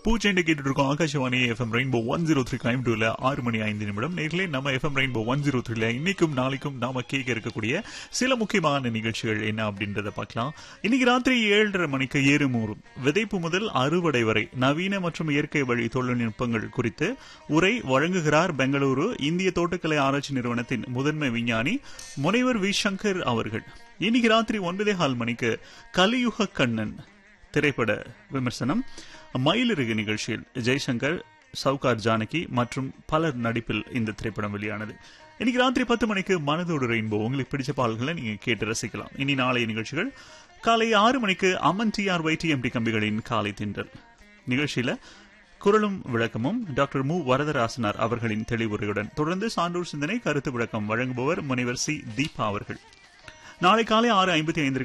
பூச்செண்டு கேட்டுட்டு இருக்கோம் Akashvani FM rainbow one zero three கோயம்புத்தூர்ல ஆறு மணி ஐந்து நிமிடம் நேர்களே நம்ம எஃப்எம் ரெயின்போ ஒன் ஜீரோ த்ரீல இன்னைக்கும் நாளைக்கும் நாம கேட்க இருக்கக்கூடிய சில முக்கியமான நிகழ்ச்சிகள் என்ன அப்படின்றத பார்க்கலாம் இன்னைக்கு ராத்திரி ஏழரை மணிக்கு ஏறுமூறும் விதைப்பு முதல் அறுவடை வரை நவீன மற்றும் இயற்கை வழி தொழில்நுட்பங்கள் குறித்து உரை வழங்குகிறார் பெங்களூரு இந்திய தோட்டக்கலை ஆராய்ச்சி நிறுவனத்தின் முதன்மை விஞ்ஞானி முனைவர் வி சங்கர் அவர்கள் இன்னைக்கு ராத்திரி ஒன்பதே கால் மணிக்கு கலியுக கண்ணன் திரைப்பட விமர்சனம் மயிலிறகு நிகழ்ச்சியில் ஜெய்சங்கர் சவுகார் ஜானகி மற்றும் பலர் நடிப்பில் இந்த திரைப்படம் வெளியானது இன்னைக்கு ராத்திரி பத்து மணிக்கு மனதோடு ரெயின்போ உங்களுக்கு பிடிச்ச பாடல்களை நீங்க கேட்டு ரசிக்கலாம் இனி நாளைய நிகழ்ச்சிகள் காலை ஆறு மணிக்கு அமன் டிஆர் ஒய் டிஎம்டி கம்பிகளின் காலை திண்டல் நிகழ்ச்சியில குரலும் விளக்கமும் டாக்டர் மு வரதராசனார் அவர்களின் தெளிவுரையுடன் தொடர்ந்து சான்றோர் சிந்தனை கருத்து விளக்கம் வழங்குபவர் முனைவர் சி தீபா அவர்கள் நாளை காலை ஆறு ஐம்பத்தி ஐந்திற்கு